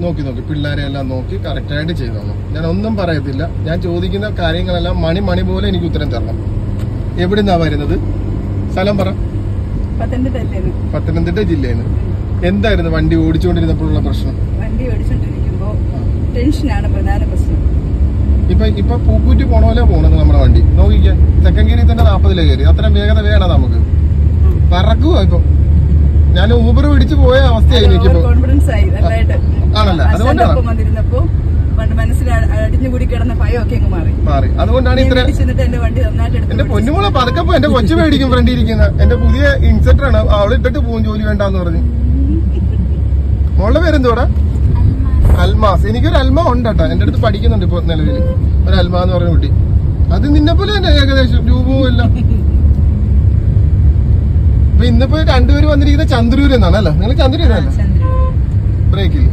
നോക്കി നോക്കി പിള്ളേരെ എല്ലാം നോക്കി കറക്റ്റായിട്ട് ചെയ്തു തന്നു ഞാൻ ഒന്നും പറയത്തില്ല ഞാൻ ചോദിക്കുന്ന കാര്യങ്ങളെല്ലാം മണി മണി പോലെ എനിക്ക് ഉത്തരം തരണം എവിടുന്നാ വരുന്നത് സ്ഥലം പറ പത്തനംതിട്ട അല്ലേന്ന് പത്തനംതിട്ട ജില്ലയിൽ നിന്ന് എന്തായിരുന്നു വണ്ടി ഓടിച്ചുകൊണ്ടിരുന്നപ്പോഴുള്ള പ്രശ്നം വണ്ടി ഓടിച്ചോണ്ടിരിക്കുമ്പോ ടെൻഷനാണ് പ്രധാന പ്രശ്നം ഇപ്പൊ ഇപ്പൊ പൂക്കൂറ്റി പോണ പോലെ പോണത് നമ്മുടെ വണ്ടി നോക്കിക്കേ തെക്കൻകേരി തന്നെ നാപ്പതിലേ കയറി അത്രയും വേഗത വേണം നമുക്ക് പറക്കുവാ ഇപ്പൊ ഞാൻ ഊബർ പിടിച്ചു പോയ അവസ്ഥയായി എനിക്കിപ്പോ കോൺഫിഡൻസ് ആയി നല്ലതായിട്ട് ആണല്ലേ? അതുകൊണ്ടാണ്. ഒപ്പം വന്നിരുന്നപ്പോ പണ്ട് മനസ്സിൽ അ- അടിഞ്ഞുകൂടി കിടന്ന ഭയമൊക്കെ അങ്ങ് മാറി മാറി അതുകൊണ്ടാണ് നീ ഇത്ര വീട്ടിൽ ചെന്നിട്ട് എന്റെ വണ്ടി നന്നായിട്ട് എടുത്ത് എന്റെ ഓടിച്ചു. പൊന്നുമോളെ പതുക്കെ പോ എന്റെ കൊച്ചു മേടിക്കും ഫ്രണ്ടിൽ ഇരിക്കുന്ന എന്റെ പുതിയ ഇൻസെറ്റർ ആണ് അവള് ഇട്ടിട്ട് പോകും ജോലി വേണ്ടാന്ന് പറഞ്ഞു മോളുടെ പേരെന്തോടാ അൽമാസ് എനിക്കൊരു അൽമ ഉണ്ട് കേട്ടോ എന്റെ അടുത്ത് പഠിക്കുന്നുണ്ട് ഇപ്പൊ നിലവിൽ ഒരു അൽമ എന്ന് പറഞ്ഞ കുട്ടി അത് നിന്നെ പോലെ തന്നെ ഏകദേശം രൂപവും എല്ലാം ഇപ്പൊ ഇന്നിപ്പോ രണ്ടുപേര് വന്നിരിക്കുന്ന ചന്ദ്രൂര് എന്നാണ് അല്ല നിങ്ങൾ ചന്ദ്രൂരല്ല ചന്ദ്രൻ. ബ്രേക്കിൽ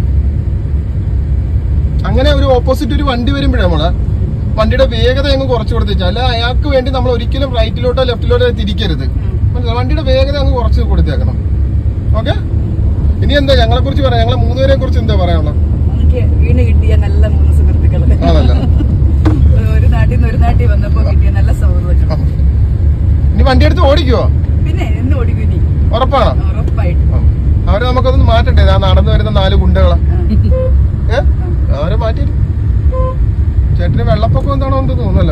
അങ്ങനെ ഒരു ഓപ്പോസിറ്റ് ഒരു വണ്ടി വരുമ്പോഴേ നമ്മള് വണ്ടിയുടെ വേഗത അങ്ങ് കുറച്ച് കൊടുത്തേച്ചാൽ അല്ല അയാൾക്ക് വേണ്ടി നമ്മൾ ഒരിക്കലും റൈറ്റിലോട്ടോ ലെഫ്റ്റിലോട്ടോ തിരിക്കരുത് മനസ്സിലായോ? വണ്ടിയുടെ വേഗത അങ്ങ് കുറച്ച് കൊടുത്തേക്കണം ഓക്കെ ഇനി എന്താ ഞങ്ങളെ കുറിച്ച് പറയാം ഞങ്ങളെ മൂന്നുപേരെ കുറിച്ച് എന്താ പറയാനുള്ളത് എനിക്ക് വീണ് കിട്ടിയ നല്ല മൂന്ന് സുഹൃത്തുക്കള് ആണല്ലോ ഒരു നാട്ടിൽ നിന്ന് ഒരു നാട്ടിൽ വന്നപ്പോ കിട്ടിയ നല്ല സൗഹൃദം ഇനി വണ്ടി എടുത്ത് ഓടിക്കുവോ പിന്നെ എന്ന് ഓടിക്കും ഇനി ഉറപ്പാണോ ഉറപ്പായിട്ടും ആ. അവരെ നമുക്കൊന്ന് മാറ്റണ്ടേ ആ നടന്നു വരുന്ന നാല് ഗുണ്ടകളെ ആ. ഏ അവരെ മാറ്റി ചേട്ടന് വെള്ളപ്പൊക്കം എന്താണോ എന്ന് തോന്നല്ല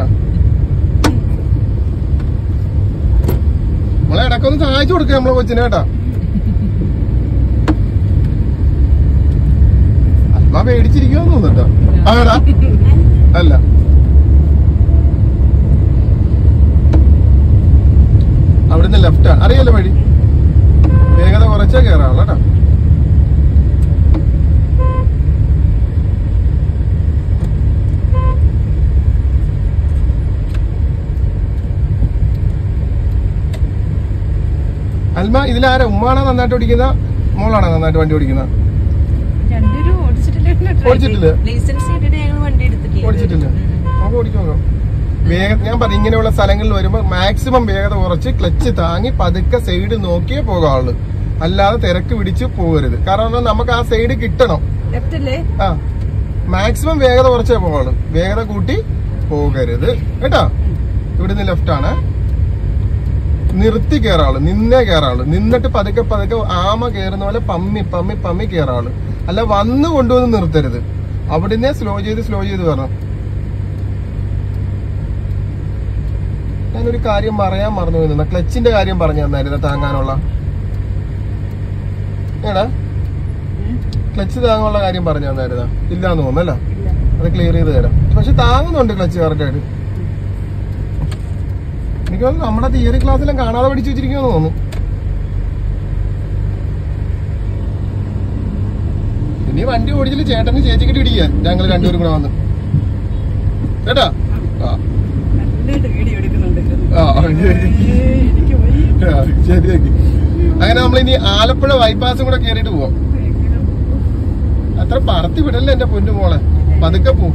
നമ്മളെ ഇടക്കൊന്ന് സഹായിച്ചു കൊടുക്കുക നമ്മളെ കൊച്ചിനെ കേട്ടാ അല്പ പേടിച്ചിരിക്കുമെന്ന് തോന്നുട്ടോ ആടാ അല്ല അവിടുന്ന് ലെഫ്റ്റ് ആണ് അറിയാലോ വഴി വേഗത കുറച്ചേ കയറാവുള്ളൂ കേട്ടോ അൽമ ഇതിലാരാ ഉമ്മാണോ നന്നായിട്ട് ഓടിക്കുന്ന മോളാണോ നന്നായിട്ട് വണ്ടി ഓടിക്കുന്നത് രണ്ടുപേരും ഓടിച്ചിട്ടില്ല ഓടിച്ചിട്ടില്ല? ലൈസൻസ് കിട്ടിയിട്ട് ഞങ്ങൾ വണ്ടി എടുത്തിട്ടില്ല ഓടിച്ചിട്ടില്ല നമുക്ക് ഓടിക്കാൻ നോക്കാം വേഗ ഞാൻ പറഞ്ഞു ഇങ്ങനെയുള്ള സ്ഥലങ്ങളിൽ വരുമ്പോൾ മാക്സിമം വേഗത കുറച്ച് ക്ലച്ച് താങ്ങി പതുക്കെ സൈഡ് നോക്കിയേ പോകാവുള്ളൂ അല്ലാതെ തിരക്ക് പിടിച്ച് പോകരുത് കാരണം നമുക്ക് ആ സൈഡ് കിട്ടണം ലെഫ്റ്റ് അല്ലേ ആ മാക്സിമം വേഗത കുറച്ചേ പോകാവുള്ളൂ വേഗത കൂട്ടി പോകരുത് കേട്ടോ ഇവിടുന്ന് ലെഫ്റ്റ് ആണ് നിർത്തി കയറാള് നിന്നേ കയറാള് നിന്നിട്ട് പതുക്കെ പതുക്കെ ആമ കയറുന്ന പോലെ പമ്മി പമ്മി പമ്മി കയറാള് അല്ല വന്ന് കൊണ്ടുവന്ന് നിർത്തരുത് അവിടുന്ന് സ്ലോ ചെയ്ത് സ്ലോ ചെയ്ത് വരണം ഞാനൊരു കാര്യം പറയാൻ മറന്നു പോയിരുന്നു ക്ലച്ചിന്റെ കാര്യം പറഞ്ഞു തന്നായിരുന്നു താങ്ങാനുള്ള ഏടാ ക്ലച്ച് താങ്ങാനുള്ള കാര്യം പറഞ്ഞു തന്നായിരുന്ന ഇല്ലാന്ന് തോന്നുന്നല്ല ഇല്ല അത് ക്ലിയർ ചെയ്ത് തരാം പക്ഷെ താങ്ങുന്നുണ്ട് ക്ലച്ച് കറക്റ്റ് ആയിട്ട് എനിക്ക് തോന്നുന്നു നമ്മുടെ തിയറി ക്ലാസ്സിലും കാണാതെ പഠിച്ചു വെച്ചിരിക്കുമെന്ന് തോന്നുന്നു ഇനി വണ്ടി ഓടിച്ചിട്ട് ചേട്ടന് ചേച്ചിക്കിട്ട് ഇടിക്കാൻ ഞങ്ങൾ രണ്ടുപേരും കൂടെ വന്ന് കേട്ടാ ആ നല്ലതായിട്ട് വീഡിയോ എടുക്കുന്നുണ്ട് ആ, ഏയ്, എനിക്ക് വയ്യ. ആ, ശരിയാക്കി അങ്ങനെ നമ്മൾ ഇനി ആലപ്പുഴ ബൈപ്പാസും കൂടെ കയറിയിട്ട് പോവാം അത്ര പറത്തി വിടല്ലേ എന്റെ പൊന്നു മോളെ പതുക്കെ പോ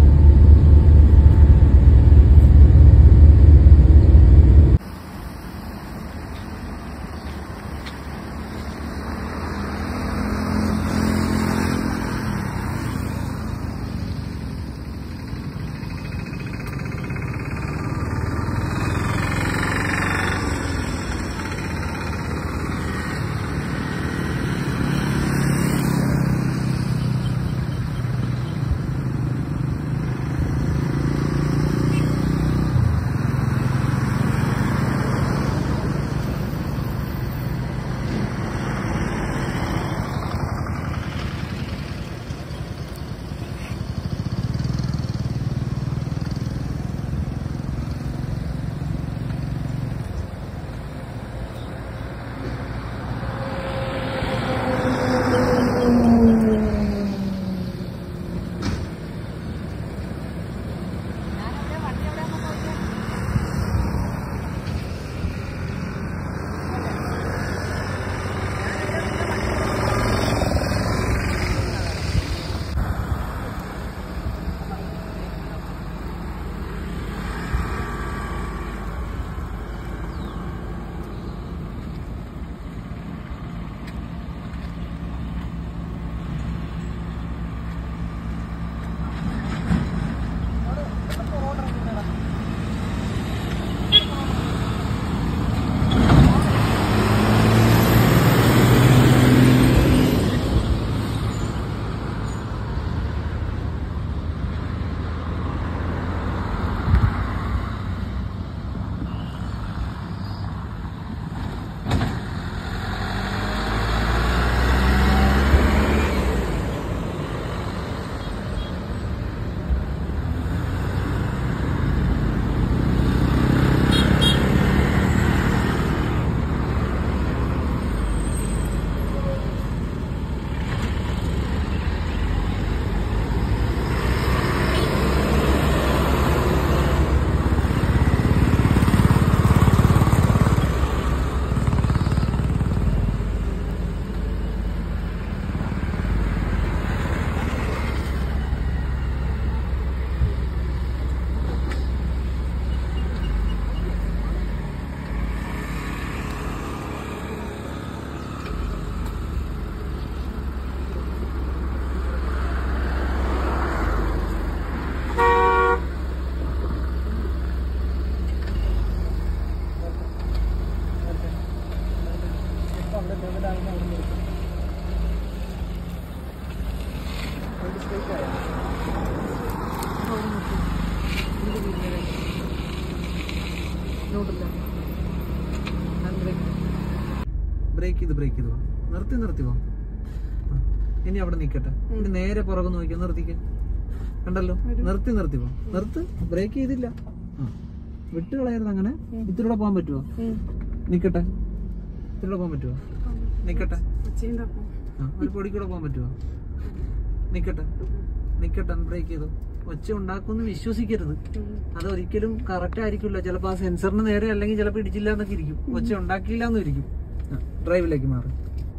ബ്രേക്ക് ചെയ്ത് ബ്രേക്ക് ചെയ്ത് വാ നിർത്തി നിർത്തി വാ ആ. ഇനി അവിടെ നിക്കട്ടെ ഇനി നേരെ പുറകെ നോക്കിയാ നിർത്തിക്ക കണ്ടല്ലോ നിർത്തി നിർത്തി വാ നിർത്ത് ബ്രേക്ക് ചെയ്തില്ല ആ. വിട്ട് കളയരുത് അങ്ങനെ ഇതിലൂടെ പോകാൻ പറ്റുമോ നിക്കട്ടെ ഇതിലൂടെ പോകാൻ പറ്റുമോ നിക്കട്ടെ ആ, ഒരു പൊടി കൂടെ പോകാൻ പറ്റുമോ നിക്കട്ടെ നിക്കട്ടെ ബ്രേക്ക് ചെയ്തു ഒച്ച ഉണ്ടാക്കുമെന്ന് വിശ്വസിക്കരുത് അത് ഒരിക്കലും കറക്റ്റ് ആയിരിക്കില്ല ചിലപ്പോൾ ആ സെൻസറിന് നേരെ അല്ലെങ്കിൽ ചിലപ്പോൾ ഇടിച്ചില്ല എന്നൊക്കെ ഇരിക്കും ഒച്ച ഉണ്ടാക്കിയില്ല എന്നും ഇരിക്കും ആ, ഡ്രൈവിലേക്ക് മാറി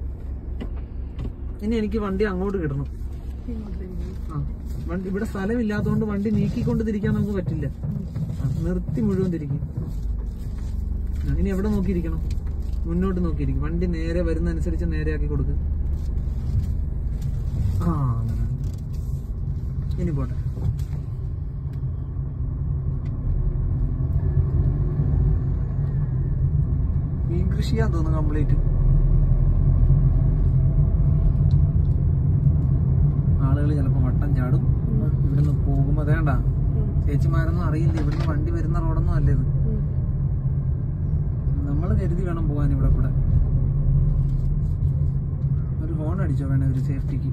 ഇനി എനിക്ക് വണ്ടി അങ്ങോട്ട് കിട്ടണം ആ വണ്ടി ഇവിടെ സ്ഥലമില്ലാത്തതുകൊണ്ട് വണ്ടി നീക്കിക്കൊണ്ട് തിരിക്കാൻ നമുക്ക് പറ്റില്ല ആ, നിർത്തി മുഴുവൻ തിരിക്കും ആ, ഇനി എവിടെ നോക്കിയിരിക്കണം മുന്നോട്ട് നോക്കിയിരിക്കും വണ്ടി നേരെ വരുന്നതനുസരിച്ച് നേരെയാക്കി കൊടുക്കുക ആ അങ്ങനെ. ഇനി പോട്ടെ മീൻ കൃഷി ചെയ്യാൻ തോന്നുന്നു കംപ്ലീറ്റ് ആളുകൾ ചിലപ്പോ വട്ടം ചാടും ഇവിടുന്ന് പോകുമ്പോ വേണ്ട ചേച്ചിമാരൊന്നും അറിയില്ല ഇവിടുന്ന് വണ്ടി വരുന്ന റോഡൊന്നും അല്ല ഇത് നമ്മൾ കരുതി വേണം പോകാൻ ഇവിടെ കൂടെ ഒരു ഹോൺ അടിച്ചോ വേണേ ഒരു സേഫ്റ്റിക്ക്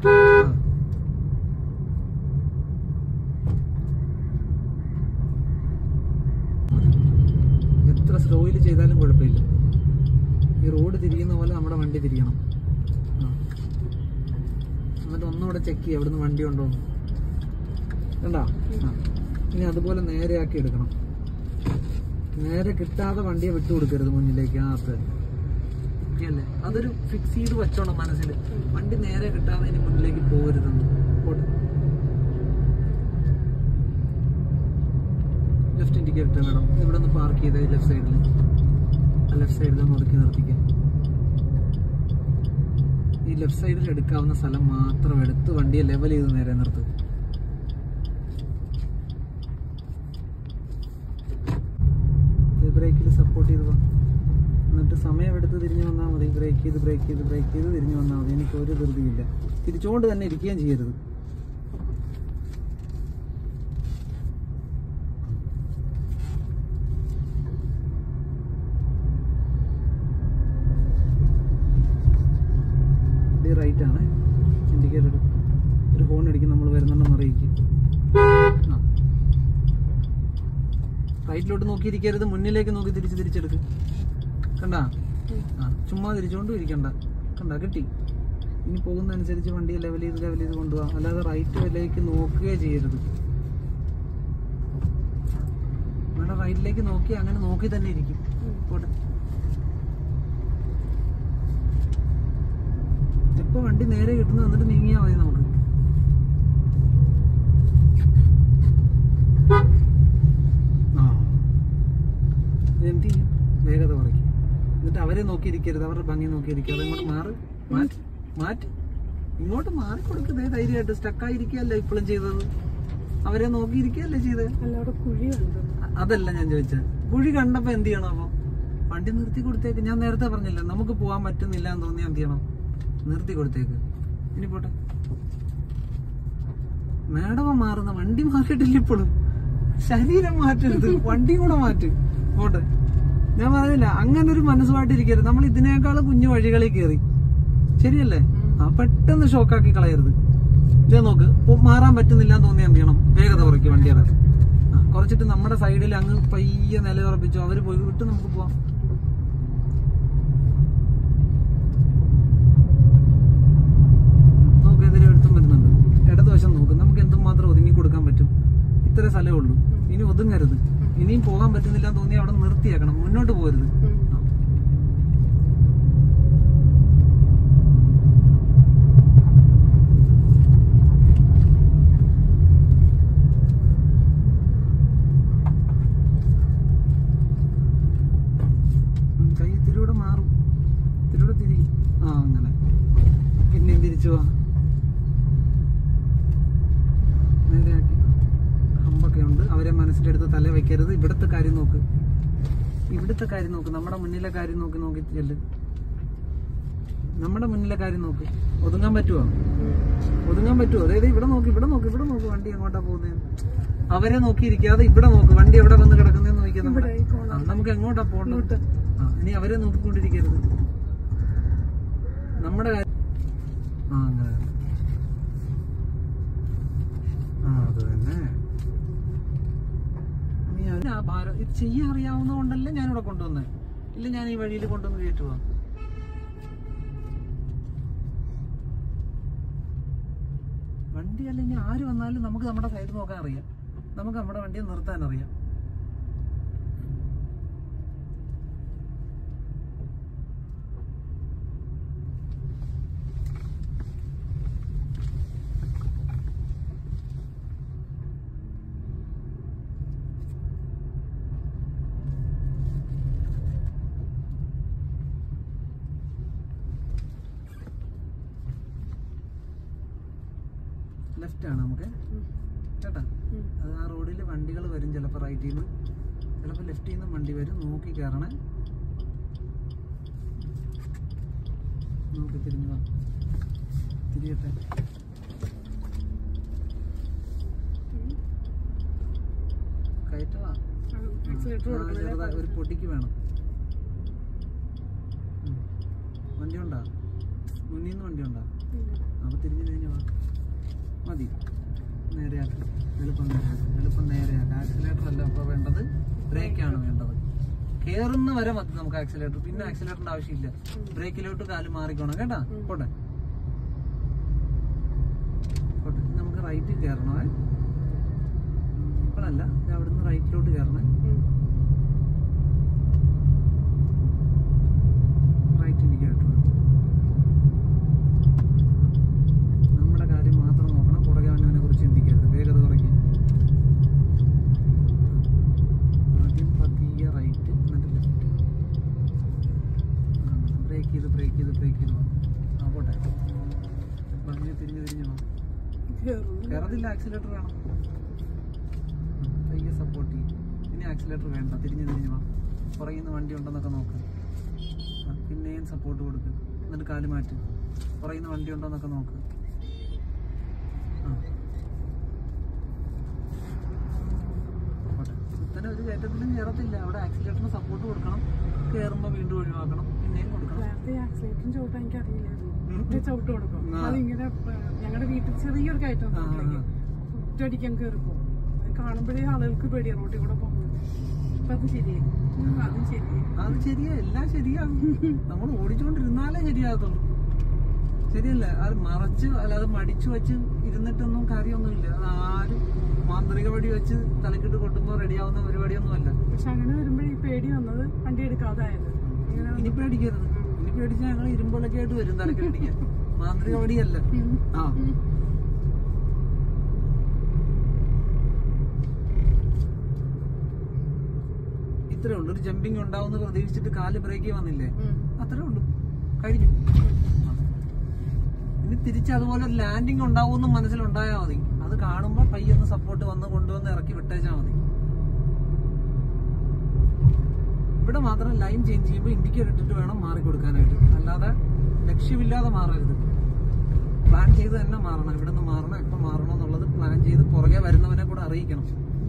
എത്ര സ്ലോയിൽ ചെയ്താലും കുഴപ്പമില്ല ഈ റോഡ് തിരിയുന്ന പോലെ നമ്മുടെ വണ്ടി തിരിയണം ആ. എന്നിട്ട് ഒന്നുകൂടെ ചെക്ക് ചെയ്യുക അവിടുന്ന് വണ്ടി ഉണ്ടോ എന്ന്. കണ്ടാ ആ. ഇനി അതുപോലെ നേരെയാക്കി എടുക്കണം നേരെ കിട്ടാതെ വണ്ടിയെ വിട്ടു കൊടുക്കരുത് മുന്നിലേക്ക് ആ അത്ര അല്ലേ അതൊരു ഫിക്സ് ചെയ്ത് വെച്ചോണം മനസ്സിൽ വണ്ടി നേരെ കിട്ടാതെ ഇനി മുന്നിലേക്ക് പോകരുതെന്ന് പോട്ടെ ലെഫ്റ്റ് ഇൻഡിക്കേറ്റർ വേണം ഇവിടെ ഒന്ന് പാർക്ക് ചെയ്ത ലെഫ്റ്റ് സൈഡിൽ ആ ലെഫ്റ്റ് സൈഡിൽ ഒന്ന് ഒതുക്കി നിർത്തിക്കാം ഈ ലെഫ്റ്റ് സൈഡിൽ എടുക്കാവുന്ന സ്ഥലം മാത്രം എടുത്ത് വണ്ടിയെ ലെവൽ ചെയ്ത് നേരെ നിർത്ത് ബ്രേക്കിൽ സപ്പോർട്ട് ചെയ്ത് പോവാം എന്നിട്ട് സമയമെടുത്ത് തിരിഞ്ഞു വന്നാൽ മതി ബ്രേക്ക് ചെയ്ത് ബ്രേക്ക് ചെയ്ത് ബ്രേക്ക് ചെയ്ത് തിരിഞ്ഞു വന്നാൽ മതി എനിക്ക് ഒരു ധൃതിയില്ല തിരിച്ചുകൊണ്ട് തന്നെ ഇരിക്കുകയും ചെയ്യരുത് ഇത് റൈറ്റ് ആണ് ഇൻഡിക്കേറ്റർ ഒരു ഫോൺ അടിക്കും നമ്മൾ വരുന്നുണ്ടെന്ന് അറിയിക്കും ആ റൈറ്റിലോട്ട് നോക്കിയിരിക്കരുത് മുന്നിലേക്ക് നോക്കി തിരിച്ച് തിരിച്ചെടുക്ക് കണ്ടാ ആ ചുമ്മാ തിരിച്ചുകൊണ്ടും ഇരിക്കണ്ട കണ്ടാ കിട്ടി ഇനി പോകുന്നതനുസരിച്ച് വണ്ടി ലെവൽ ചെയ്ത് ലെവൽ ചെയ്ത് കൊണ്ടുപോകാം അല്ലാതെ റൈറ്റ് വല്ലേക്ക് നോക്കുകയേ ചെയ്യരുത് വേണ്ട റൈറ്റിലേക്ക് നോക്കി അങ്ങനെ നോക്കി തന്നെ ഇരിക്കും പോട്ടെ എപ്പോ വണ്ടി നേരെ കിട്ടുന്നു എന്നിട്ട് നീങ്ങിയാൽ മതി നമുക്ക് ആ എന്ത് ചെയ്യും വേഗത കുറയ്ക്കും എന്നിട്ട് അവരെ നോക്കിയിരിക്കരുത് അവരുടെ ഭംഗി നോക്കിയിരിക്കരുത് അങ്ങോട്ട് മാറ് മാറ്റ് മാറ്റ് ഇങ്ങോട്ട് മാറി കൊടുക്കുന്നേ ധൈര്യമായിട്ട് സ്റ്റക്കായിരിക്കുകയല്ലേ ഇപ്പോഴും ചെയ്തത് അവരെ നോക്കിയിരിക്കുകയല്ലേ ചെയ്തത് അ- അതല്ല ഞാൻ ചോദിച്ചത് കുഴി കണ്ടപ്പോ എന്ത് ചെയ്യണം അപ്പൊ വണ്ടി നിർത്തി കൊടുത്തേക്ക് ഞാൻ നേരത്തെ പറഞ്ഞില്ല നമുക്ക് പോകാൻ പറ്റുന്നില്ല എന്ന് തോന്നിയാൽ എന്ത് ചെയ്യണം നിർത്തി കൊടുത്തേക്ക് ഇനി പോട്ടെ മേഡമ മാറുന്ന വണ്ടി മാറിയിട്ടില്ല ഇപ്പോഴും ശരീരം മാറ്റരുത് വണ്ടിയും കൂടെ മാറ്റ് പോട്ടെ ഞാൻ പറഞ്ഞില്ല അങ്ങനെ ഒരു മനസ്സുമായിട്ടിരിക്കരുത് നമ്മൾ ഇതിനേക്കാൾ കുഞ്ഞു വഴികളിൽ കയറി ശരിയല്ലേ ആ പെട്ടെന്ന് ഷോക്കാക്കി കളയരുത് ഇതേ നോക്ക് ഇപ്പൊ മാറാൻ പറ്റുന്നില്ല എന്ന് തോന്നിയാൽ എന്ത് ചെയ്യണം വേഗത കുറയ്ക്കും വണ്ടിയുടെ ആ, കുറച്ചിട്ട് നമ്മുടെ സൈഡിൽ അങ്ങ് പയ്യെ നിലയുറപ്പിച്ചു അവര് പോയി വിട്ട് നമുക്ക് പോവാം നോക്ക് എതിരെ എടുത്തും വരുന്നുണ്ട് ഇടതുവശം നോക്ക് നമുക്ക് എന്തുമാത്രം ഒതുങ്ങി കൊടുക്കാൻ പറ്റും ഇത്ര സ്ഥലമേ ഉള്ളൂ ഇനി ഒതുങ്ങരുത് ഇനിയും പോകാൻ പറ്റുന്നില്ല എന്ന് തോന്നി അവിടെ നിർത്തിയേക്കണം മുന്നോട്ട് പോകരുത് ആ. ഉം, കൈ ഇത്തിരിയൂടെ മാറും ഇത്തിരിയൂടെ തിരി ആ അങ്ങനെ പിന്നെയും തിരിച്ചു പോവാ നേരെയാക്കി ഹമ്പൊക്കെ ഉണ്ട് അവരെ മനസ്സിലെടുത്ത് തല വെക്കരുത് ഇവിടുത്തെ കാര്യം നോക്ക് ഇവിടുത്തെ കാര്യം നോക്ക് നമ്മുടെ മുന്നിലെ കാര്യം നോക്കി നോക്കി ചെല്ല് നമ്മുടെ മുന്നിലെ കാര്യം നോക്ക് ഒതുങ്ങാൻ പറ്റുമോ ഒതുങ്ങാൻ ഇറങ്ങാൻ പറ്റുമോ അതായത് ഇവിടെ നോക്ക് ഇവിടെ നോക്ക് ഇവിടെ നോക്ക് വണ്ടി എങ്ങോട്ടാ പോകുന്നത് അവരെ നോക്കിയിരിക്കാതെ ഇവിടെ നോക്ക് വണ്ടി എവിടെ വന്ന് കിടക്കുന്നതെന്ന് നോക്കിയാൽ നമ്മുടെ ആ, നമുക്ക് എങ്ങോട്ടാ പോകേണ്ടത് ആ ഇനി അവരെ നോക്കിക്കൊണ്ടിരിക്കരുത് നമ്മുടെ കാര്യം ആ അങ്ങനെ ആ അത് തന്നെ നീ അവര് ആ ഭാരം ഇത് ചെയ്യാൻ അറിയാവുന്നതുകൊണ്ടല്ലേ ഞാനിവിടെ കൊണ്ടുവന്നേ ഇല്ല ഞാൻ ഈ വഴിയിൽ കൊണ്ടുവന്ന് കയറ്റുവാ വണ്ടി അല്ലെങ്കിൽ ആര് വന്നാലും നമുക്ക് നമ്മുടെ സൈഡ് നോക്കാൻ അറിയാം നമുക്ക് നമ്മുടെ വണ്ടിയെ നിർത്താൻ അറിയാം ലെഫ്റ്റ് ആണ് നമുക്ക് കേട്ടാ അത് ആ റോഡിൽ വണ്ടികൾ വരും ചിലപ്പോൾ റൈറ്റിൽ നിന്ന് ചിലപ്പോൾ ലെഫ്റ്റിൽ നിന്ന് വണ്ടി വരും നോക്കി കയറണേ നോക്കി തിരിഞ്ഞു വാ തിരിയട്ടെ കയറ്റവാ ആ, ചെറുതാ ഒരു പൊട്ടിക്ക് വേണം ഉം. വണ്ടി ഉണ്ടാ മുന്നിൽ നിന്ന് വണ്ടി ഉണ്ടാ അപ്പൊ തിരിഞ്ഞു കഴിഞ്ഞു വാ മതി നേരെയാക്ക് എളുപ്പം നേരെയാക്ക് എളുപ്പം നേരെയാക്ക് ആക്സിലേറ്റർ അല്ല ഇപ്പൊ വേണ്ടത് ബ്രേക്കാണ് വേണ്ടത് കേറുന്ന വരെ മതി നമുക്ക് ആക്സിലേറ്റർ പിന്നെ ആക്സിലേറ്ററിന്റെ ആവശ്യമില്ല ബ്രേക്കിലോട്ട് കാല് മാറിക്കോണം കേട്ടാ പോട്ടെ പോട്ടെ ഇനി നമുക്ക് റൈറ്റിൽ കയറണേ ഇപ്പോഴല്ല ഇത് അവിടുന്ന് റൈറ്റിലോട്ട് കയറണേ റൈറ്റ് ഇൻഡിക്കേറ്റർ നമ്മുടെ കാര്യം മാത്രം നോക്കണം പുറകെ അവനവനെ കുറിച്ച് ചിന്തിക്കരുത് വേഗത കുറയ്ക്കും ആദ്യം പതിയെ റൈറ്റ് എന്നിട്ട് ലെഫ്റ്റ് ബ്രേക്ക് ചെയ്ത് ബ്രേക്ക് ചെയ്ത് ബ്രേക്ക് ചെയ്ത് പോകാം ആ പോട്ടെ അപ്പൊ അങ്ങനെ തിരിഞ്ഞ് തിരിഞ്ഞ് പോകാം കയറത്തില്ല ആക്സിലേറ്റർ വേണം ഉം, പയ്യെ സപ്പോർട്ട് ചെയ്യും ഇനി ആക്സിലേറ്റർ വേണ്ട തിരിഞ്ഞ് തിരിഞ്ഞ് വാ പുറകിൽ നിന്ന് വണ്ടി ഉണ്ടെന്നൊക്കെ നോക്ക് ആ, പിന്നെയും സപ്പോർട്ട് കൊടുക്ക് എന്നിട്ട് കാല് മാറ്റ് പുറകിൽ നിന്ന് വണ്ടി ഉണ്ടോന്നൊക്കെ നോക്ക് ആ. പോട്ടെ. കുത്തനെ ഒരു കയറ്റത്തിലും കയറത്തില്ല അവിടെ ആക്സിലേറ്ററിന് സപ്പോർട്ട് കൊടുക്കണം കയറുമ്പോൾ വീണ്ടും ഒഴിവാക്കണം പിന്നെയും കൊടുക്കണം നേരത്തെ ആക്സിലേറ്ററും ചവിട്ടാൻ എനിക്ക് അറിയില്ലായിരുന്നു ഉം. ഞാൻ ചവിട്ട് കൊടുക്കും ആ. അതിങ്ങനെ ഞങ്ങളുടെ വീട്ടിൽ ചെറിയൊരു കയറ്റം ആ, ആ. ഒറ്റയടിക്കാൻ കയറിപ്പോ അത് കാണുമ്പോഴേ ആളുകൾക്ക് പേടിയാണ് റോട്ടിൽ കൂടെ പോകുന്നത് അപ്പൊ അത് ശരിയായി അതും ശരിയായി അത് ശരിയാ എല്ലാം ശരിയാകും നമ്മൾ ഓടിച്ചുകൊണ്ടിരുന്നാലേ ശരിയാകത്തുള്ളൂ ശരിയല്ലേ അത് മറച്ച് അല്ലാതെ മടിച്ചു വെച്ച് ഇരുന്നിട്ടൊന്നും കാര്യമൊന്നുമില്ല അത് ആരും മാന്ത്രിക വടി വെച്ച് തലക്കിട്ട് കൊട്ടുമ്പോൾ റെഡിയാവുന്ന പരിപാടിയൊന്നുമല്ല പക്ഷെ അങ്ങനെ വരുമ്പോഴേ ഈ പേടി വന്നത് വണ്ടി എടുക്കാതായത് അങ്ങനെ ഇനി പേടിക്കരുത് ഇനി പേടിച്ചാൽ ഞങ്ങൾ ഇരുമ്പൊലൊക്കെ ആയിട്ട് വരും തലക്കിടിക്കാൻ മാന്ത്രിക വടിയല്ല ആ ഇത്രേ ഉള്ളൂ ഒരു ജമ്പിങ് ഉണ്ടാവുമെന്ന് പ്രതീക്ഷിച്ചിട്ട് കാല് ബ്രേക്ക് വന്നില്ലേ അത്രേ ഉള്ളൂ കഴിഞ്ഞു ഇനി തിരിച്ച് അതുപോലെ ഒരു ലാൻഡിങ് ഉണ്ടാവുമെന്നും മനസ്സിലുണ്ടായാൽ മതി അത് കാണുമ്പോ പയ്യൊന്ന് സപ്പോർട്ട് വന്ന് കൊണ്ടുവന്ന് ഇറക്കി വിട്ടേച്ചാൽ മതി ഇവിടെ മാത്രം ലൈൻ ചേഞ്ച് ചെയ്യുമ്പോൾ ഇൻഡിക്കേറ്റർ ഇട്ടിട്ട് വേണം മാറി കൊടുക്കാനായിട്ട് അല്ലാതെ ലക്ഷ്യമില്ലാതെ മാറരുത് പ്ലാൻ ചെയ്ത് തന്നെ മാറണം ഇവിടെ നിന്ന് മാറണം എപ്പം മാറണം എന്നുള്ളത് പ്ലാൻ ചെയ്ത് പുറകെ വരുന്നവനെ കൂടെ അറിയിക്കണം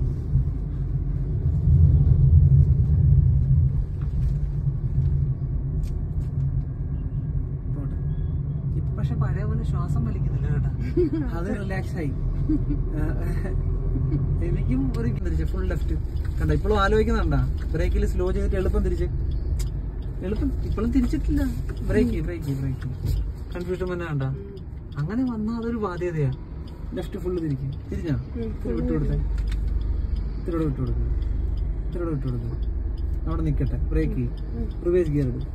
പോട്ടെ. ഇപ്പൊ പക്ഷെ പഴയ പോലെ ശ്വാസം വലിക്കുന്നില്ല കേട്ടാ അത് റിലാക്സ് ആയി ഏഹ് എനിക്കും ഒരു തിരിച്ച് ഫുൾ ലെഫ്റ്റ് കണ്ട ഇപ്പോഴും ആലോചിക്കുന്നുണ്ടാ ബ്രേക്കിൽ സ്ലോ ചെയ്തിട്ട് എളുപ്പം തിരിച്ച് എളുപ്പം ഇപ്പോഴും തിരിച്ചിട്ടില്ല ബ്രേക്ക് ബ്രേക്ക് ബ്രേക്ക് കൺഫ്യൂഷൻ തന്നെ കണ്ട അങ്ങനെ വന്നാൽ അതൊരു ബാധ്യതയാ ലെഫ്റ്റ് ഫുള്ള് തിരിക്കും തിരിഞ്ഞാ ഇത്തിരി വിട്ടു കൊടുത്തേ ഇത്തിരി വിട്ടു കൊടുക്കുക ഇത്തിരി വിട്ടു കൊടുക്കുക അവിടെ നിൽക്കട്ടെ ബ്രേക്ക് റിവേഴ്സ് ഗിയർ ഇടും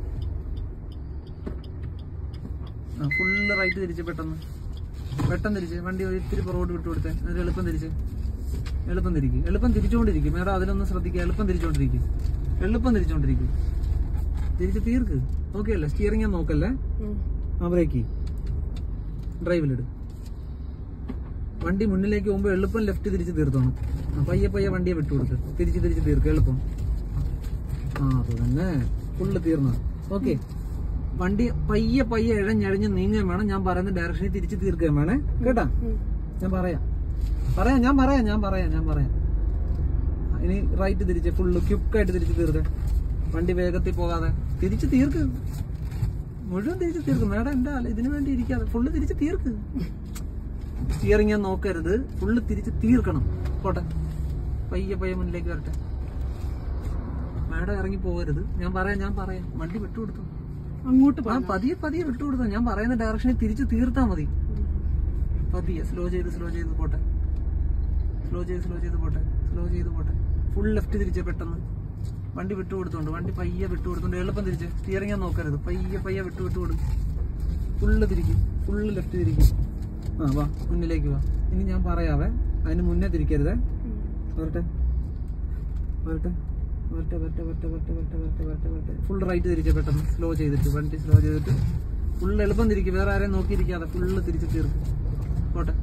ആ ഫുള്ള് റൈറ്റ് തിരിച്ച് പെട്ടെന്ന് പെട്ടെന്ന് തിരിച്ച് വണ്ടി ഒരു ഇത്തിരി പുറകോട്ട് വിട്ടു കൊടുത്തേ എന്നിട്ട് എളുപ്പം തിരിച്ച് എളുപ്പം തിരിക്കും എളുപ്പം തിരിച്ചുകൊണ്ടിരിക്കും മേഡം അതിലൊന്ന് ശ്രദ്ധിക്കുക എളുപ്പം തിരിച്ചുകൊണ്ടിരിക്കും എളുപ്പം തിരിച്ചുകൊണ്ടിരിക്കും തിരിച്ച് തീർക്ക് ഓക്കെ അല്ലേ സ്റ്റിയറിംഗ് ഞാൻ നോക്കല്ലേ ആ ബ്രേക്ക് ഡ്രൈവിലിട് വണ്ടി മുന്നിലേക്ക് പോകുമ്പോൾ എളുപ്പം ലെഫ്റ്റ് തിരിച്ച് തീർത്തോണം ആ, പയ്യെ പയ്യെ വണ്ടിയെ വിട്ടു കൊടുക്ക് തിരിച്ച് തിരിച്ച് തീർക്ക് എളുപ്പം ആ അത് തന്നെ ഫുള്ള് തീർന്ന ഓക്കെ വണ്ടി പയ്യെ പയ്യെ ഇഴഞ്ഞഴഞ്ഞ് നീങ്ങുകയും വേണം ഞാൻ പറയുന്ന ഡയറക്ഷനിൽ തിരിച്ച് തീർക്കുകയും വേണേ കേട്ടാ ഞാൻ പറയാം പറയാം ഞാൻ പറയാം ഞാൻ പറയാം ഞാൻ പറയാം ഇനി റൈറ്റ് തിരിച്ച് ഫുള്ള് ക്യുക്കായിട്ട് തിരിച്ച് തീർക്കുക വണ്ടി വേഗത്തിൽ പോകാതെ തിരിച്ച് തീർക്ക് മുഴുവൻ തിരിച്ച് തീർക്ക് മേഡം എന്റെ ആള് ഇതിനു വേണ്ടി ഇരിക്കാതെ ഫുള്ള് തിരിച്ച് തീർക്ക് സ്റ്റിയറിംഗ് നോക്കരുത് ഫുള്ള് തിരിച്ച് തീർക്കണം പോട്ടെ പയ്യെ പയ്യെ മുന്നിലേക്ക് വരട്ടെ മേഡം ഇറങ്ങി പോകരുത് ഞാൻ പറയാം ഞാൻ പറയാം വണ്ടി വിട്ടുകൊടുത്തു അങ്ങോട്ട് ആ പതിയെ പതിയെ വിട്ടുകൊടുത്തു ഞാൻ പറയുന്ന ഡയറക്ഷനിൽ തിരിച്ച് തീർത്താ മതി പതിയെ സ്ലോ ചെയ്ത് സ്ലോ ചെയ്ത് പോട്ടെ സ്ലോ ചെയ്ത് സ്ലോ ചെയ്ത് പോട്ടെ സ്ലോ ചെയ്ത് പോട്ടെ ഫുൾ ലെഫ്റ്റ് തിരിച്ച് പെട്ടെന്ന് വണ്ടി വിട്ടുകൊടുത്തോണ്ട് വണ്ടി പയ്യെ വിട്ടുകൊടുത്തോണ്ട് എളുപ്പം തിരിച്ച് സ്റ്റിയറിംഗ് നോക്കരുത് പയ്യെ പയ്യെ വിട്ടു വിട്ടുകൊടു ഫുള്ള് തിരിക്കും ഫുള്ള് ലെഫ്റ്റ് തിരിക്കും ആ വാ മുന്നിലേക്ക് വാ ഇനി ഞാൻ പറയാവേ അതിന് മുന്നേ തിരിക്കരുതേ വരട്ടെ വരട്ടെ വരട്ടെ വരട്ടെ വരട്ടെ വരട്ടെ വരട്ടെ വരട്ടെ വരട്ടെ വരട്ടെ ഫുൾ റൈറ്റ് തിരിച്ച് പെട്ടെന്ന് സ്ലോ ചെയ്തിട്ട് വണ്ടി സ്ലോ ചെയ്തിട്ട് ഫുൾ എളുപ്പം തിരിക്കും വേറെ ആരെയും നോക്കിയിരിക്കാതെ ഫുള്ള് തിരിച്ച് തീർക്കും പോട്ടെ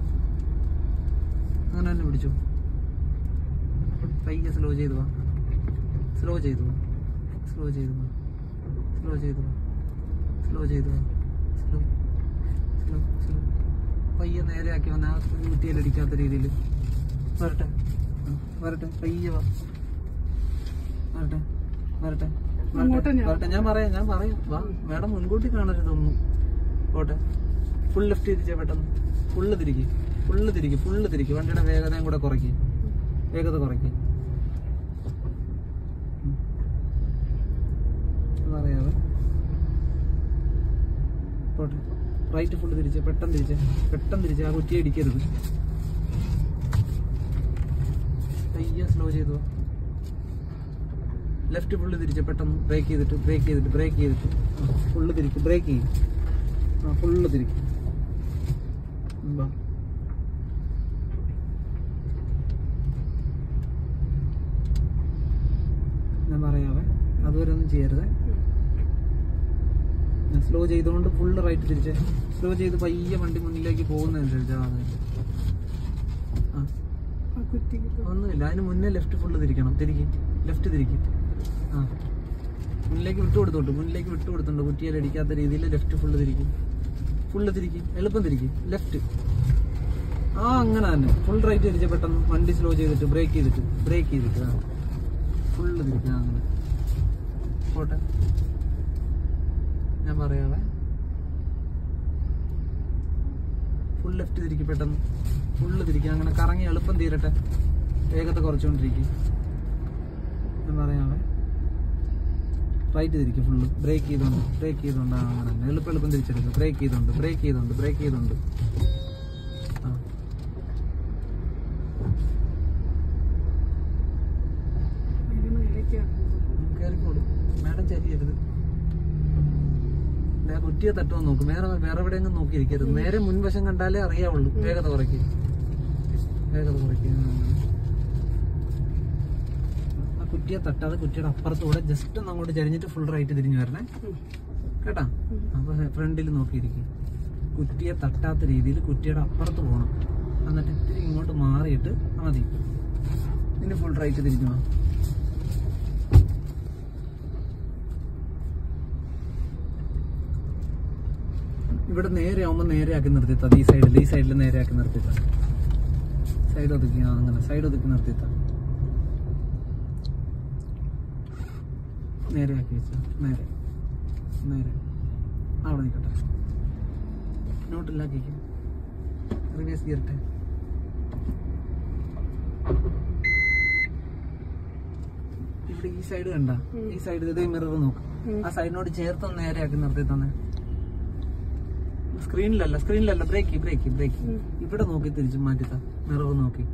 അങ്ങനെ തന്നെ പിടിച്ചു പയ്യെ സ്ലോ ചെയ്ത് വാ സ്ലോ ചെയ്ത് വാ സ്ലോ ചെയ്ത് വാ സ്ലോ ചെയ്ത് വാ സ്ലോ ചെയ്ത് വാ സ്ലോ സ്ലോ സ്ലോ പയ്യെ നേരെ ആക്കി വന്ന ആ കുറ്റിയിലടിക്കാത്ത രീതിയിൽ വരട്ടെ ആ, വരട്ടെ പയ്യെ വാ വരട്ടെ വരട്ടെ അങ്ങോട്ട് വരട്ടെ വരട്ടെ ഞാൻ പറയാം ഞാൻ പറയാം വാ മേഡം മുൻകൂട്ടി കാണരുതൊന്നും പോട്ടെ ഫുൾ ലെഫ്റ്റ് തിരിച്ചേ പെട്ടെന്ന് ഫുള്ള് തിരിക്ക് ഫുള്ള് തിരിക്ക് ഫുള്ള് തിരിക്ക് വണ്ടിയുടെ വേഗതയും കൂടെ കുറയ്ക്ക് വേഗത കുറയ്ക്ക് ഉം. അതറിയാതെ പോട്ടെ റൈറ്റ് ഫുള്ള് തിരിച്ച് പെട്ടെന്ന് തിരിച്ച് പെട്ടെന്ന് തിരിച്ച് ആ കുറ്റി ഇടിക്കരുത് പയ്യെ സ്ലോ ചെയ്തു ലെഫ്റ്റ് ഫുള്ള് തിരിച്ച് പെട്ടെന്ന് ബ്രേക്ക് ചെയ്തിട്ട് ബ്രേക്ക് ചെയ്തിട്ട് ബ്രേക്ക് ചെയ്തിട്ട് ഫുള്ള് തിരിക്ക് ബ്രേക്ക് ചെയ്യും ആ ഫുള്ള് തിരിക്കും ഉം, വാ. ഞാൻ പറയാവേ അതുവരെ ഒന്നും ചെയ്യരുതേ സ്ലോ ചെയ്തുകൊണ്ട് ഫുള്ള് റൈറ്റ് തിരിച്ച് സ്ലോ ചെയ്ത് പയ്യെ വണ്ടി മുന്നിലേക്ക് പോകുന്നതനുസരിച്ച് ആ അതെ. ആ ആ കുറ്റിക്ക് പോ- ഒന്നുമില്ല അതിന് മുന്നേ ലെഫ്റ്റ് ഫുള്ള് തിരിക്കണം തിരിക്കും ലെഫ്റ്റ് തിരിക്കും ആ മുന്നിലേക്ക് വിട്ടു കൊടുത്തോട്ട് മുന്നിലേക്ക് വിട്ടു കൊടുത്തോണ്ട് കുറ്റിയിൽ അടിക്കാത്ത രീതിയിൽ ലെഫ്റ്റ് ഫുള്ള് തിരിക്കും ഫുള്ള് തിരിക്കും എളുപ്പം തിരിക്കും ലെഫ്റ്റ് ആ അങ്ങനെ തന്നെ ഫുൾ റൈറ്റ് തിരിച്ച് പെട്ടെന്ന് വണ്ടി സ്ലോ ചെയ്തിട്ട് ബ്രേക്ക് ചെയ്തിട്ട് ബ്രേക്ക് ചെയ്തിട്ട് ആ ഫുള്ള് തിരിക്കുക അങ്ങനെ പോട്ടെ ഞാൻ പറയാവേ ഫുൾ ലെഫ്റ്റ് തിരിക്കും പെട്ടെന്ന് ഫുള്ള് തിരിക്കുക അങ്ങനെ കറങ്ങി എളുപ്പം തീരട്ടെ വേഗത കുറച്ചുകൊണ്ടിരിക്കും ഞാൻ പറയാവേ റൈറ്റ് തിരിക്കും ഫുള്ള് ബ്രേക്ക് ചെയ്തോണ്ട് ബ്രേക്ക് ചെയ്തോണ്ട് ആ, അങ്ങനെ തന്നെ എളുപ്പം എളുപ്പം തിരിച്ചെടുക്കുക ബ്രേക്ക് ചെയ്തോണ്ട് ബ്രേക്ക് ചെയ്തോണ്ട് ബ്രേക്ക് ചെയ്തോണ്ട് ആ അതിന് മേലേക്ക് ആക്കുന്നത്. കയറിക്കോളൂ മാഡം ചരിയരുത് ഞാൻ കുറ്റിയെ തട്ടുമോ നോക്കും വേറെ വേറെ എവിടെയെങ്കിലും നോക്കിയിരിക്കരുത് നേരെ മുൻവശം കണ്ടാലേ അറിയാവുള്ളൂ വേഗത കുറയ്ക്ക് വേഗത കുറയ്ക്ക് ആ, അങ്ങനെ. ആ കുറ്റിയെ തട്ടാതെ കുറ്റിയുടെ അപ്പുറത്തൂടെ ജസ്റ്റ് ഒന്ന് അങ്ങോട്ട് ചരിഞ്ഞിട്ട് ഫുൾ റൈറ്റ് തിരിഞ്ഞു വരണേ കേട്ടാ അപ്പൊ ഫ്രണ്ടിൽ നോക്കിയിരിക്കും കുറ്റിയെ തട്ടാത്ത രീതിയിൽ കുറ്റിയുടെ അപ്പുറത്ത് പോകണം എന്നിട്ട് ഇത്തിരി ഇങ്ങോട്ട് മാറിയിട്ട് മതി ഇനി ഫുൾ റൈറ്റ് തിരിഞ്ഞു വാ ഇവിടെ നേരെ ആവുമ്പോൾ നേരെ ആക്കി നിർത്തിത്താ ഈ സൈഡിൽ ഈ സൈഡിൽ നേരെ ആക്കി നിർത്തിത്താ സൈഡ് ഒതുക്കി ആ, അങ്ങനെ സൈഡ് ഒതുക്കി നിർത്തിത്താ നേരെ ആക്കി വെച്ച നേരെ നേരെ അവിടെ നിൽക്കട്ടെ നോട്ടില്ലാക്കിക്ക് റിവേഴ്സ് ഗിയറിട്ടെ ഇവിടെ ഈ സൈഡ് കണ്ട ഈ സൈഡ് ഇതേ മിറർ നോക്ക് ആ സൈഡിനോട് ചേർത്തൊന്ന് നേരെ ആക്കി നിർത്തി തന്നെ സ്ക്രീനിലല്ല സ്ക്രീനിലല്ല ബ്രേക്ക് ബ്രേക്ക് ബ്രേക്ക് ഇവിടെ നോക്കി തിരിച്ച് മാറ്റിത്ത മിറർ നോക്കി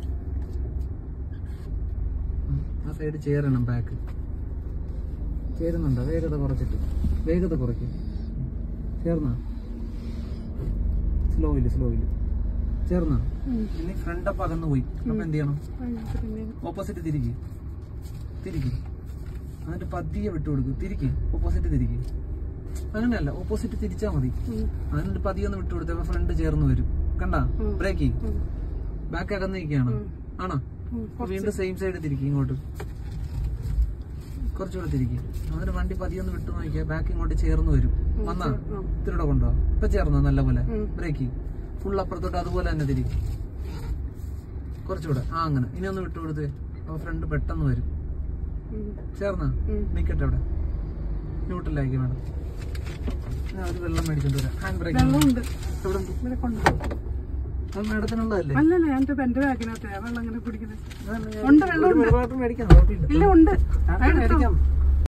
ഉം. ആ സൈഡ് ചേരണം ബാക്ക് ചേരുന്നുണ്ടോ വേഗത കുറച്ചിട്ട് വേഗത കുറയ്ക്കും ചേർന്നാ സ്ലോയില് സ്ലോയില് ചേർന്നാ ഇനി ഫ്രണ്ട് അപ്പ് അകന്ന് പോയി അപ്പൊ എന്ത് ചെയ്യണം അതിനകത്ത് പിന്നെ ഓപ്പോസിറ്റ് തിരികെ തിരികെ എന്നിട്ട് പതിയെ വിട്ടുകൊടുക്കും തിരികെ ഓപ്പോസിറ്റ് തിരികെ അങ്ങനെയല്ല ഓപ്പോസിറ്റ് തിരിച്ചാ മതി ഉം. അതിനിട്ട് പതിയെ ഒന്ന് വിട്ടുകൊടുത്തപ്പോ ഫ്രണ്ട് ചേർന്ന് വരും കണ്ടാ ഉം. ബ്രേക്ക് ഉം. ബാക്ക് അകന്ന് നിൽക്കുകയാണ് ഉം. ആണോ ഉം. അപ്പൊ വീണ്ടും സെയിം സൈഡ് തിരിക്കും ഇങ്ങോട്ട് കുറച്ചുകൂടെ തിരിക്കും എന്നിട്ട് വണ്ടി പതിയൊന്ന് വിട്ടു നോക്കിയാൽ ബാക്ക് ഇങ്ങോട്ട് ചേർന്ന് വരും വന്നാ ഇത്തിരിയുടെ കൊണ്ടുപോവാ ഇപ്പൊ ചേർന്നോ നല്ലപോലെ ബ്രേക്ക് ഫുൾ അപ്പുറത്തോട്ട് അതുപോലെ തന്നെ തിരിക്കും കുറച്ചുകൂടെ ആ അങ്ങനെ ഇനി ഒന്ന് വിട്ടു കൊടുത്ത് അപ്പൊ ഫ്രണ്ട് പെട്ടെന്ന് വരും ചേർന്നാ നിക്കട്ടെ അവിടെ ന്യൂട്രലാക്കി വേണം ഞാൻ ഒരു വെള്ളം മേടിച്ചോണ്ട് വരാം ഹാൻഡ് ബ്രേക്ക് വെള്ളമുണ്ട് എവിടെ ഉണ്ട്? ഇവിടെ കൊണ്ട് അത് മേഡത്തിനുള്ളതല്ലേ അല്ലല്ല ഞാൻ എന്റെ എന്റെ ബാഗിനകത്ത് വെള്ളം ഇങ്ങനെ കുടിക്കുന്നത് അതല്ല ഞാൻ- ഉണ്ട് വെള്ളം ഒരു വെള്ളമായിട്ട് മേടിക്കാം കുഴപ്പമില്ല ഇല്ല ഉണ്ട് ആ, മേടിക്കാം